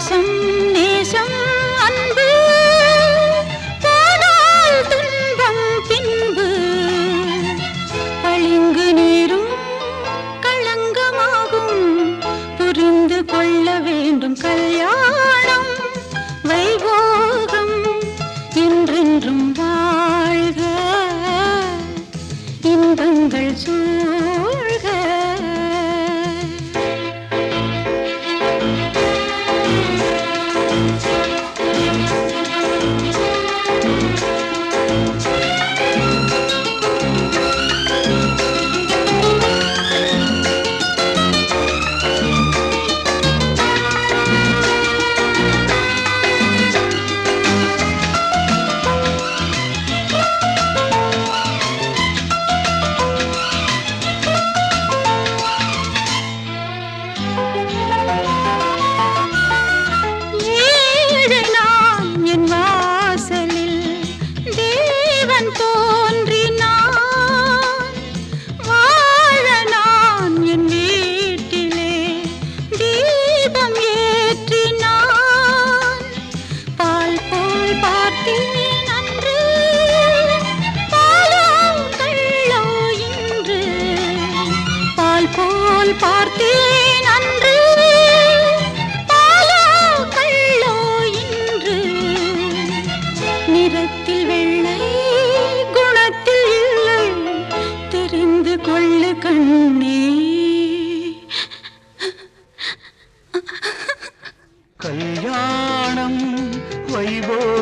பாசம் நேசம் அன்பு போனால் துன்பம் பின்பு பளிங்கு நீரும் களங்கமாகும் புரிந்து கொள்ள வேண்டும் கல்யாணம் வைபோகம் என்றென்றும் வாழ்க இன்பங்கள் சூழ்க ஏழை நான் என் வாசலில் தேவன் தோன்றினான் வாழ நான் என் வீட்டிலே தீபம் ஏற்றினான் பால் போல் பார்த்தேன் அன்று பாலோ கள்ளோ இன்று பால் போல் பார்த்தேன் அன்று பாலோ கள்ளோ இன்று நிறத்தில் வெள்ளை குணத்தில் இல்லை தெரிந்து கொள்ளு கண்ணே கல்யாணம் வைபோகம்